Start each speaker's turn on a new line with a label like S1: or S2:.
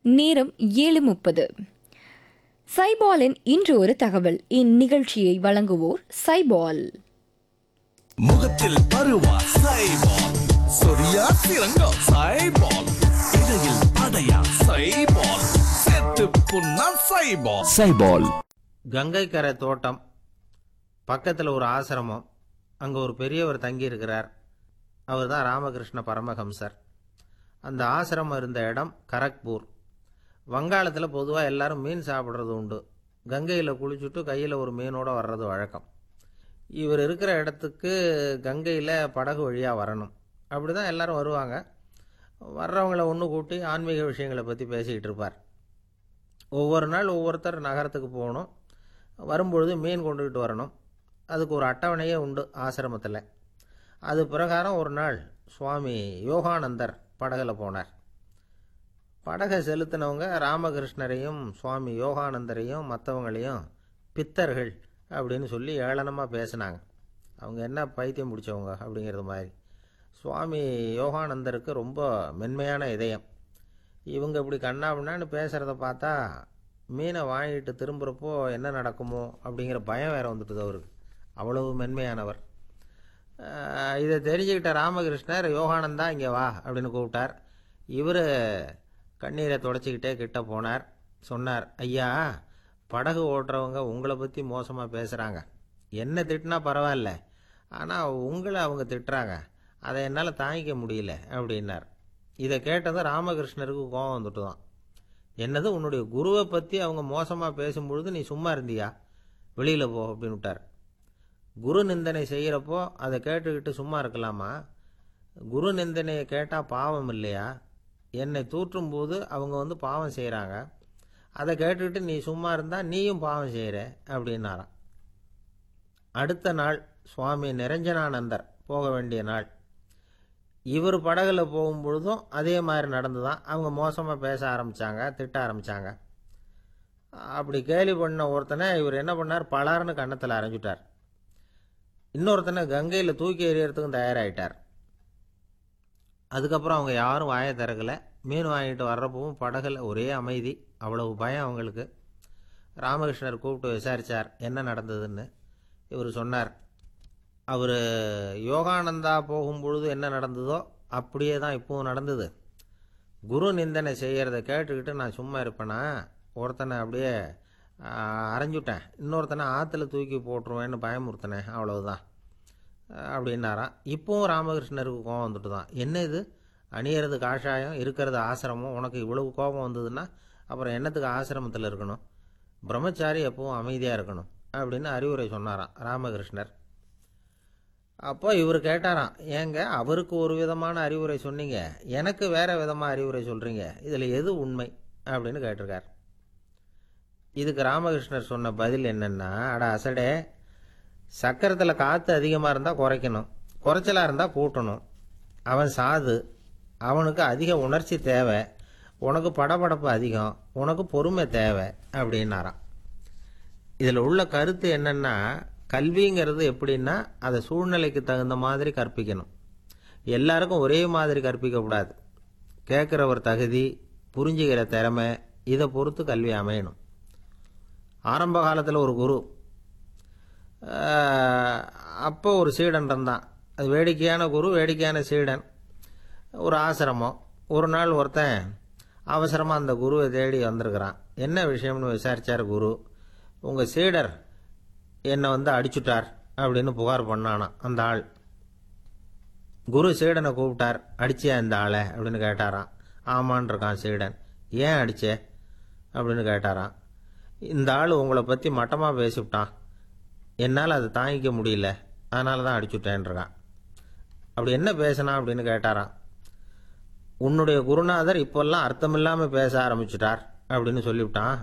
S1: நேரம் ஏழு முப்பது சைபாலின் இன்று ஒரு தகவல் இந்நிகழ்ச்சியை வழங்குவோர் சைபால்
S2: முகத்தில் பருவா சைபால் சொரியா சிறங்கா சைபால் இடையில் அடையா சைபால் செத்து புண்ணா சைபால்
S3: சைபால்
S4: கங்கை கரை தோட்டம் பக்கத்தில் ஒரு ஆசிரமம் அங்கே ஒரு பெரியவர் தங்கியிருக்கிறார் அவர் தான் ராமகிருஷ்ண பரமஹம்சர் அந்த ஆசிரமம் இருந்த இடம் கரக்பூர் வங்காளத்தில் பொதுவாக எல்லாரும் மீன் சாப்பிட்றது உண்டு கங்கையில் குளிச்சுட்டு கையில் ஒரு மீனோட வர்றது வழக்கம் இவர் இருக்கிற இடத்துக்கு கங்கையில் படகு வழியாக வரணும் அப்படி தான் எல்லாரும் வருவாங்க வர்றவங்கள ஒன்று கூட்டி ஆன்மீக விஷயங்களை பற்றி பேசிக்கிட்டு இருப்பார் ஒவ்வொரு நாள் ஒவ்வொருத்தர் நகரத்துக்கு போகணும் வரும்பொழுது மீன் கொண்டுகிட்டு வரணும் அதுக்கு ஒரு அட்டவணையே உண்டு ஆசிரமத்தில் அது பிரகாரம் ஒரு நாள் சுவாமி யோகானந்தர் படகுல போனார் படகை செலுத்தினவங்க ராமகிருஷ்ணரையும் சுவாமி யோகானந்தரையும் மற்றவங்களையும் பித்தர்கள் அப்படின்னு சொல்லி ஏளனமாக பேசினாங்க அவங்க என்ன பைத்தியம் பிடிச்சவங்க அப்படிங்கிறது மாதிரி சுவாமி யோகானந்தருக்கு ரொம்ப மென்மையான இதயம் இவங்க இப்படி கண்ணாபின்னான்னு பேசுகிறத பார்த்தா மீனை வாங்கிட்டு திரும்புகிறப்போ என்ன நடக்குமோ அப்படிங்கிற பயம் வேற வந்துட்டுது அவருக்கு அவ்வளவு மென்மையானவர் ஆஹ் இதை தெரிஞ்சுக்கிட்ட ராமகிருஷ்ணர் யோகானந்தா இங்கே வா அப்படின்னு கூப்பிட்டார் இவர் கண்ணீரை தொடச்சிக்கிட்டே கிட்ட போனார் சொன்னார் ஐயா படகு ஓட்டுறவங்க உங்களை பற்றி மோசமாக பேசுகிறாங்க என்ன திட்டினா பரவாயில்ல ஆனால் உங்களை அவங்க திட்டுறாங்க அதை என்னால் தாங்கிக்க முடியல அப்படின்னார் இதை கேட்டதும் ராமகிருஷ்ணருக்கு கோபம் வந்துட்டு தான் என்னது உன்னுடைய குருவை பற்றி அவங்க மோசமாக பேசும்பொழுது நீ சும்மா இருந்தியா வெளியில் போ அப்படின்னு விட்டார் குரு நிந்தனை செய்கிறப்போ அதை கேட்டுக்கிட்டு சும்மா இருக்கலாமா குரு நிந்தனையை கேட்டால் பாவம் இல்லையா என்னை தூற்றும் போது அவங்க வந்து பாவம் செய்கிறாங்க அதை கேட்டுக்கிட்டு நீ சும்மா இருந்தால் நீயும் பாவம் செய்கிற அப்படின்னாராம் அடுத்த நாள் சுவாமி நிரஞ்சனானந்தர் போக வேண்டிய நாள் இவர் படகுல போகும்பொழுதும் அதே மாதிரி நடந்து தான் அவங்க மோசமாக பேச ஆரம்பித்தாங்க திட்ட ஆரம்பித்தாங்க அப்படி கேலி பண்ண ஒருத்தனை இவர் என்ன பண்ணார் பலார்னு கன்னத்தில் அரைஞ்சிட்டார் இன்னொருத்தனை கங்கையில் தூக்கி எறியறதுக்கும் தயாராகிட்டார் அதுக்கப்புறம் அவங்க யாரும் வாயை திறக்கல மீன் வாங்கிட்டு வர்றப்பவும் படகுல ஒரே அமைதி அவ்வளவு பயம் அவங்களுக்கு ராமகிருஷ்ணர் கூப்பிட்டு விசாரித்தார் என்ன நடந்ததுன்னு இவர் சொன்னார் அவர் யோகானந்தா போகும்பொழுது என்ன நடந்ததோ அப்படியே தான் இப்போவும் நடந்தது குரு நிந்தனை செய்கிறத கேட்டுக்கிட்டு நான் சும்மா இருப்பேனா ஒருத்தனை அப்படியே ஆ, அரைஞ்சுட்டேன் இன்னொருத்தனை ஆற்றுல தூக்கி போட்டுருவேன்னு பயமுறுத்தினேன் அவ்வளவுதான் அப்படின்னாராம் இப்போவும் ராமகிருஷ்ணருக்கு கோபம் வந்துட்டு தான் என்ன இது அணியறது காஷாயம் இருக்கிறது ஆசிரமம் உனக்கு இவ்வளவு கோபம் வந்ததுன்னா அப்புறம் என்னத்துக்கு ஆசிரமத்தில் இருக்கணும் பிரம்மச்சாரி எப்பவும் அமைதியாக இருக்கணும் அப்படின்னு அறிவுரை சொன்னாராம் ராமகிருஷ்ணர் அப்போ இவர் கேட்டாராம் ஏங்க அவருக்கு ஒரு விதமான அறிவுரை சொன்னீங்க எனக்கு வேற விதமாக அறிவுரை சொல்கிறீங்க இதில் எது உண்மை அப்படின்னு கேட்டிருக்கார் இதுக்கு ராமகிருஷ்ணர் சொன்ன பதில் என்னன்னா அட அசடே சக்கரத்தில் காற்று அதிகமாக இருந்தால் குறைக்கணும் குறைச்சலாக இருந்தால் கூட்டணும் அவன் சாது அவனுக்கு அதிக உணர்ச்சி தேவை உனக்கு படபடப்பு அதிகம் உனக்கு பொறுமை தேவை அப்படின்னாராம் இதில் உள்ள கருத்து என்னன்னா கல்விங்கிறது எப்படின்னா அதை சூழ்நிலைக்கு தகுந்த மாதிரி கற்பிக்கணும் எல்லாருக்கும் ஒரே மாதிரி கற்பிக்கக்கூடாது கேட்குறவர் தகுதி புரிஞ்சுக்கிற திறமை இதை பொறுத்து கல்வி அமையணும் ஆரம்ப காலத்தில் ஒரு குரு ஆஹ், அப்போ ஒரு சீடன் இருந்தான் அது வேடிக்கையான குரு வேடிக்கையான சீடன் ஒரு ஆசிரமம் ஒரு நாள் ஒருத்தன் அவசரமாக அந்த குருவை தேடி வந்திருக்கிறான் என்ன விஷயம்னு விசாரிச்சார் குரு உங்கள் சீடர் என்னை வந்து அடிச்சுட்டார் அப்படின்னு புகார் பண்ணானாம் அந்த ஆள் குரு சீடனை கூப்பிட்டார் அடிச்சியா இந்த ஆளை அப்படின்னு கேட்டாராம் ஆமான் இருக்கான் சீடன் ஏன் அடிச்சே அப்படின்னு கேட்டாராம் இந்த ஆள் உங்களை பற்றி மட்டமாக பேசிவிட்டான் என்னால் அதை தாங்கிக்க முடியல அதனால தான் அடிச்சுட்டேன்ருக்கான் அப்படி என்ன பேசினான் அப்படின்னு கேட்டாராம் உன்னுடைய குருநாதர் இப்போல்லாம் அர்த்தமில்லாமல் பேச ஆரம்பிச்சிட்டார் அப்படின்னு சொல்லிவிட்டான்